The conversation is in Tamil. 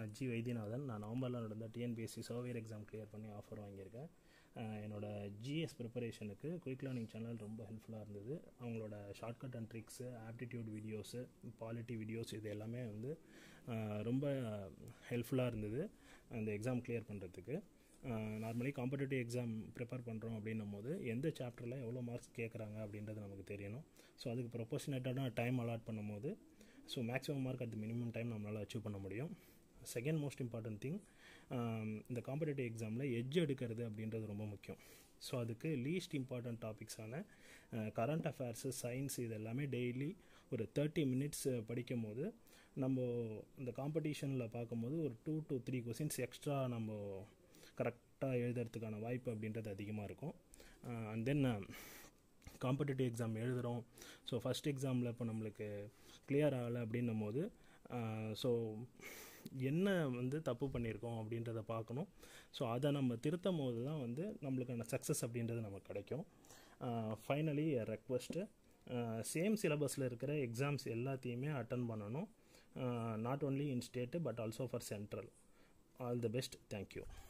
ஜி வைத்தியநாதன் நான் நவம்பரில் நடந்த டிஎன்பிஎஸ்சி சர்வேர் எக்ஸாம் கிளியர் பண்ணி ஆஃபர் வாங்கியிருக்கேன் அஹ் என்னோட ஜிஎஸ் ப்ரிப்பரேஷனுக்கு குயிக் லேர்னிங் சேனல் ரொம்ப ஹெல்ப்ஃபுல்லாக இருந்தது அவங்களோட shortcut and tricks aptitude videos polity videos இது எல்லாமே வந்து அஹ் ரொம்ப ஹெல்ப்ஃபுல்லாக இருந்தது அந்த எக்ஸாம் கிளியர் பண்ணுறதுக்கு நார்மலி காம்படிட்டிவ் எக்ஸாம் ப்ரிப்பேர் பண்ணுறோம் அப்படின்னும் போது எந்த சாப்டரில் எவ்வளோ மார்க்ஸ் கேட்குறாங்க அப்படின்றது நமக்கு தெரியணும் ஸோ அதுக்கு ப்ரொபோஷனேட்டான டைம் அலாட் பண்ணும்போது so maximum mark at minimum time நம்மளால் அச்சீவ் பண்ண முடியும் செகண்ட் மோஸ்ட் இம்பார்ட்டன்ட் திங் இந்த காம்படிட்டிவ் எக்ஸாமில் எட்ஜ் எடுக்கிறது அப்படின்றது ரொம்ப முக்கியம் ஸோ அதுக்கு லீஸ்ட் இம்பார்ட்டன்ட் டாபிக்ஸான கரண்ட் அஃபேர்ஸு சயின்ஸ் இது எல்லாமே டெய்லி ஒரு தேர்ட்டி மினிட்ஸ் படிக்கும் போது நம்ம இந்த காம்படிஷனில் பார்க்கும்போது ஒரு two to three questions extra நம்ம கரெக்டாக எழுதுறதுக்கான வாய்ப்பு அப்படின்றது அதிகமாக இருக்கும் அண்ட் தென் காம்படிட்டிவ் எக்ஸாம் எழுதுகிறோம் ஸோ ஃபஸ்ட் எக்ஸாமில் இப்போ நம்மளுக்கு கிளியர் ஆகலை அப்படின்னும் போது ஸோ என்ன வந்து தப்பு பண்ணியிருக்கோம் அப்படின்றத பார்க்கணும் ஸோ அதை நம்ம திருத்தும் போது தான் வந்து நம்மளுக்கான சக்ஸஸ் அப்படின்றது நமக்கு கிடைக்கும் ஃபைனலி ரெக்வஸ்ட்டு சேம் சிலபஸில் இருக்கிற எக்ஸாம்ஸ் எல்லாத்தையுமே அட்டன் பண்ணணும் not only in state but also for central all the best thank you